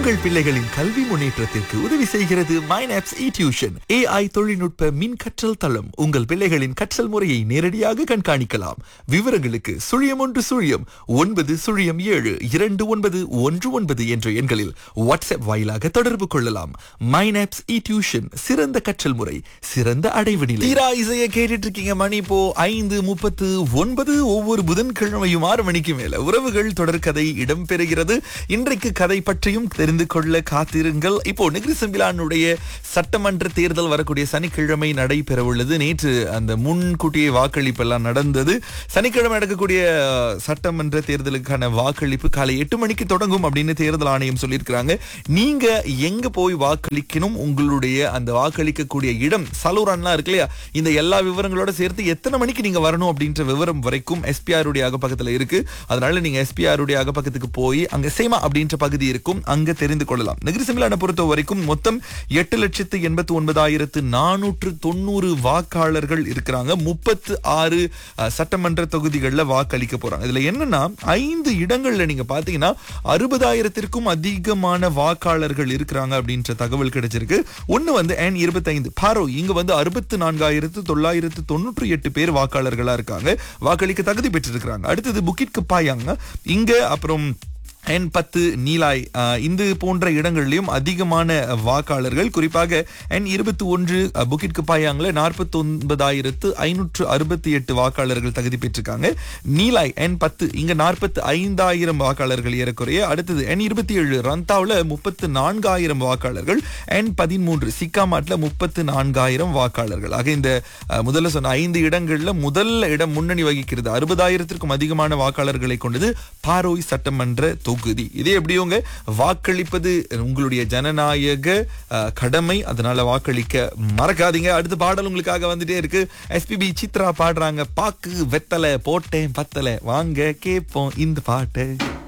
உங்கள் பிள்ளைகளின் கல்வி முன்னேற்றத்திற்கு உதவி செய்கிறது மைனாப்ஸ் இ டியூஷன் ஏஐ தொழில்நுட்ப மின் கற்றல் தளம் உங்கள் பிள்ளைகளின் கற்றல் முறையை நேரடியாக கண்காணிக்கலாம் விவரங்களுக்கு சுழியம் ஒன்று சுழியம் ஒன்பது சுழியம் ஏழு இரண்டு ஒன்பது ஒன்று ஒன்பது என்ற எண்களில் வாட்ஸ்அப் வாயிலாக தொடர்பு கொள்ளலாம் மைனாப்ஸ் இ டியூஷன் சிறந்த கற்றல் முறை சிறந்த அடைவு நிலை தீரா இசையை கேட்டுட்டு இருக்கீங்க மணி இப்போ ஐந்து முப்பத்து ஒன்பது ஒவ்வொரு புதன்கிழமையும் ஆறு மணிக்கு மேல உறவுகள் தொடர்கதை இடம்பெறுகிறது இன்றைக்கு கதை பற்றியும் தெரிந்து கொள்ள காத்திருங்கள் இப்போ நெகிரி செம்பிலானுடைய சட்டமன்ற தேர்தல் வரக்கூடிய சனிக்கிழமை நடைபெற உள்ளது நேற்று அந்த முன்கூட்டியே வாக்களிப்பு எல்லாம் நடந்தது சனிக்கிழமை நடக்கக்கூடிய அஹ், சட்டமன்ற தேர்தலுக்கான வாக்களிப்பு காலை எட்டு மணிக்கு தொடங்கும் அப்படின்னு தேர்தல் ஆணையம் சொல்லியிருக்கிறாங்க நீங்க எங்க போய் வாக்களிக்கணும் உங்களுடைய அந்த வாக்களிக்கக்கூடிய இடம் சலூரான்லாம் இருக்கு இல்லையா இந்த எல்லா விவரங்களோட சேர்த்து எத்தனை மணிக்கு நீங்க வரணும் அப்படின்ற விவரம் வரைக்கும் எஸ்பிஆர் உடைய அகப்பக்கத்துல இருக்கு அதனால நீங்க எஸ்பிஆர் உடைய அகப்பக்கத்துக்கு போய் அங்க சேமா அப்படின்ற பகுதி இருக்கும் அங்க தெரிந்து கொள்ளலாம் நெகிரி சிமிலான பொறுத்த வரைக்கும் மொத்தம் எட்டு லட்சத்து எண்பத்தி ஒன்பதாயிரத்து நானூற்று தொண்ணூறு வாக்காளர்கள் இருக்கிறாங்க முப்பத்து ஆறு அஹ், சட்டமன்ற தொகுதிகளில் வாக்களிக்க போறாங்க இதுல என்னன்னா ஐந்து இடங்கள்ல நீங்க பாத்தீங்கன்னா அறுபதாயிரத்திற்கும் அதிகமான வாக்காளர்கள் இருக்கிறாங்க அப்படின்ற தகவல் கிடைச்சிருக்கு ஒண்ணு வந்து என் இருபத்தைந்து பாரோ இங்க வந்து அறுபத்து நான்காயிரத்து தொள்ளாயிரத்து தொண்ணூற்றி எட்டு பேர் வாக்காளர்களா இருக்காங்க வாக்களிக்க தகுதி பெற்றிருக்கிறாங்க அடுத்தது புக்கிட் பாயாங்க இங்க அப்புறம் என் பத்து நீலாய் ஆஹ், இந்த போன்ற இடங்கள்லயும் அதிகமான வாக்காளர்கள் குறிப்பாக என் இருபத்தி ஒன்று புக்கிட் பாயாங்கள நாற்பத்தி ஒன்பதாயிரத்து ஐநூற்று அறுபத்தி எட்டு வாக்காளர்கள் தகுதி பெற்றிருக்காங்க நீலாய் என் பத்து இங்க நாற்பத்தி ஐந்தாயிரம் வாக்காளர்கள் ஏறக்குறைய அடுத்தது என் இருபத்தி ஏழு ரந்தாவில் முப்பத்து நான்காயிரம் வாக்காளர்கள் என் பதிமூன்று சிக்காமாட்ல முப்பத்து நான்காயிரம் வாக்காளர்கள் ஆக இந்த அஹ், முதல்ல சொன்ன ஐந்து இடங்கள்ல முதல் இடம் முன்னணி வகிக்கிறது அறுபதாயிரத்திற்கும் அதிகமான வாக்காளர்களை கொண்டது பாரோய் சட்டமன்ற தொகுதி இதே எப்படியோங்க வாக்களிப்பது உங்களுடைய ஜனநாயக அஹ், கடமை அதனால வாக்களிக்க மறக்காதீங்க அடுத்த பாடல் உங்களுக்காக வந்துட்டே இருக்கு எஸ்பிபி சித்ரா பாடுறாங்க பாக்கு வெத்தலை போட்டேன் பத்தலை வாங்க கேட்போம் இந்த பாட்டு